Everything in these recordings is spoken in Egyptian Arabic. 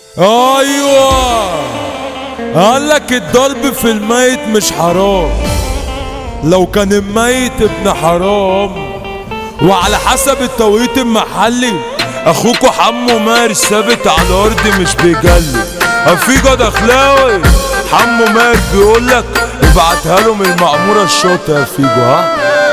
ايوه قالك الضرب في الميت مش حرام لو كان الميت ابن حرام وعلى حسب التوقيت المحلي اخوكوا حمو ماهر ثابت على الارض مش بيجلي افيجو دخلاوي حمو ماهر بيقولك ابعتها له من المعموره الشوطه يا فيجو ها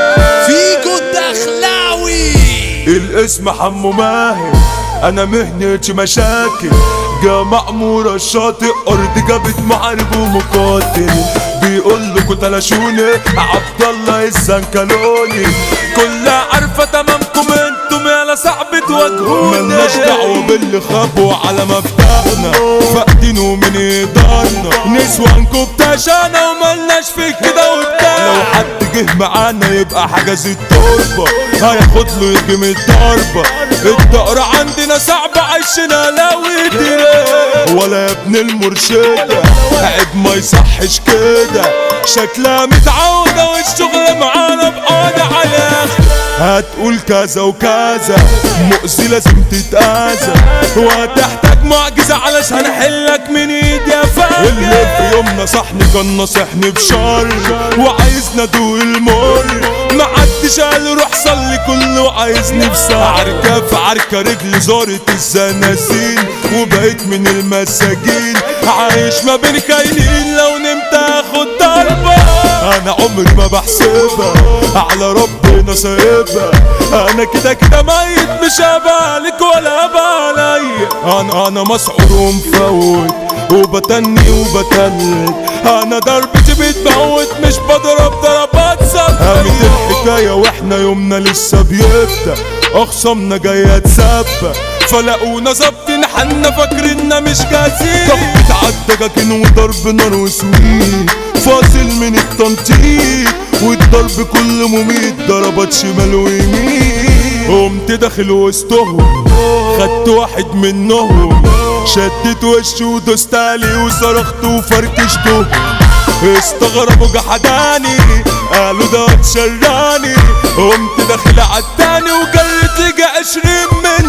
فيجو الدخلاوي الاسم حمو ماهر انا مهنتي مشاكل جا مأمورة الشاطئ أرض جابت محارب ومقاتل بيقول لكوا تلاشوني عبد الله الزنكلوني كلها عارفة تمامكم انتم يا صعب تواجهوني ملناش دعوة باللي خابوا على مفتاحنا فاقدينه من ايدارنا نسوانكم بتاشانا وملناش في كده وبتاع لو حد جه معانا يبقى حجز التربة هياخد له يجي من الضربة الدقرة عندنا صعبة عايشنا لو ولا يا ابن المرشدة عيب ما يصحش كده شكلها متعودة والشغل معانا بقانا على هتقول كذا وكذا مؤذي لازم تتأذى وهتحتاج معجزة علشان احلك من ايدي يا فاجر اللي في يومنا صحني كان نصحني بشر وعايزنا ادوق المر محدش قال روح صلي كله عايزني في عركة في عركة رجلي زارت الزنازين وبقيت من المساجين عايش ما بين كاينين لو نمت اخد ضربة انا عمري ما بحسبها على ربنا سايبها انا كده كده ميت مش هبالك ولا بالي انا انا مسعور ومفوت وبتني وبتلت انا ضربتي بتموت مش بضرب ضربات صد قامت الحكايه واحنا يومنا لسه بيبدا اخصامنا جايه تسبق فلاقونا ظابطين حنا فاكريننا مش جاهزين ضغط عالدجاجين وضرب نار وسويت فاصل من التنطيط والضرب كله مميت ضربات شمال ويمين قمت داخل وسطهم خدت واحد منهم شدت وشه ودوست عليه وصرخت وفركشته استغربوا جحداني قالوا ده اتشراني قمت داخل عالتاني وجريت يجي عشرين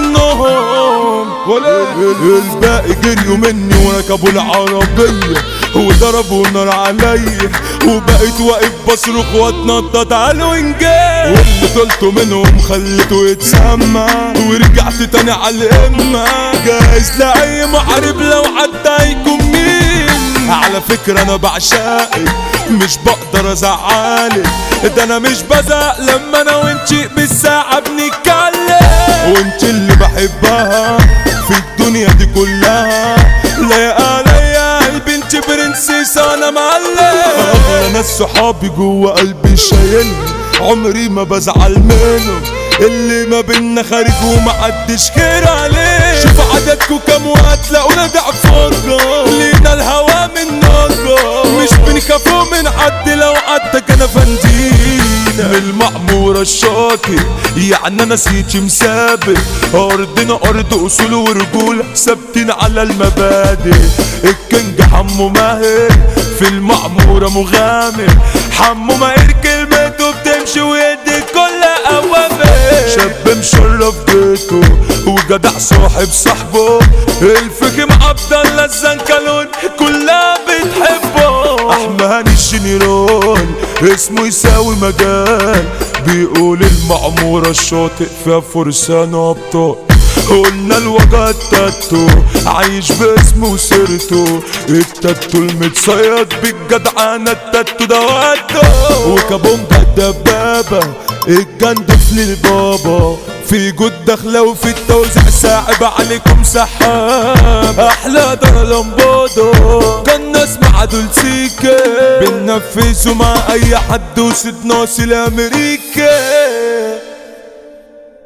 منهم الباقي جريوا مني وركبوا العربية وضربوا نار عليا وبقيت واقف بصرخ واتنطط على الوينجات واللي طلته منهم خليته يتسمع ورجعت تاني على الامة جاهز لأي محارب لو عدى هيكون مين على فكرة انا بعشقك مش بقدر ازعلك ده انا مش بزق لما انا وانتي بالساعة بنتكلم وانت اللي بحبها في الدنيا دي كلها لا عليا قلبي انت برنسيس انا معلم اغلى ناس صحابي جوه قلبي شايل عمري ما بزعل منهم اللي ما بينا خارج ومحدش خير عليه شوف عددكوا كام وهتلاقونا ضعف فرقة لينا الهوا من نقة مش بنخافوا من حد لو عدى كان فندينا من المعمورة الشاطئ يعني انا سيتي مثابت ارضنا ارض اصول ورجول ثابتين على المبادئ الكنج حمو ماهر في المعمورة مغامر حمو ماهر كلمته بتمشي ويدي كل اوامر شاب مشرف بيته وجدع صاحب صاحبه الفخم عبد الله الزنكلون كلها بتحبه احمد هاني الجنرال اسمه يساوي مجال بيقول المعمورة الشاطئ فيها فرسان ابطال قلنا الوجع التاتو عايش باسمه وسيرته التاتو المتصيد بالجدعانة التاتو ده وقته وكابونجا الدبابة الجندف للبابا في جود داخلة وفي التوزيع صعب عليكم سحاب احلى دار لمبادو كان ناس مع دول سيكا بننفذوا مع اي حد وسيد ناصي الامريكا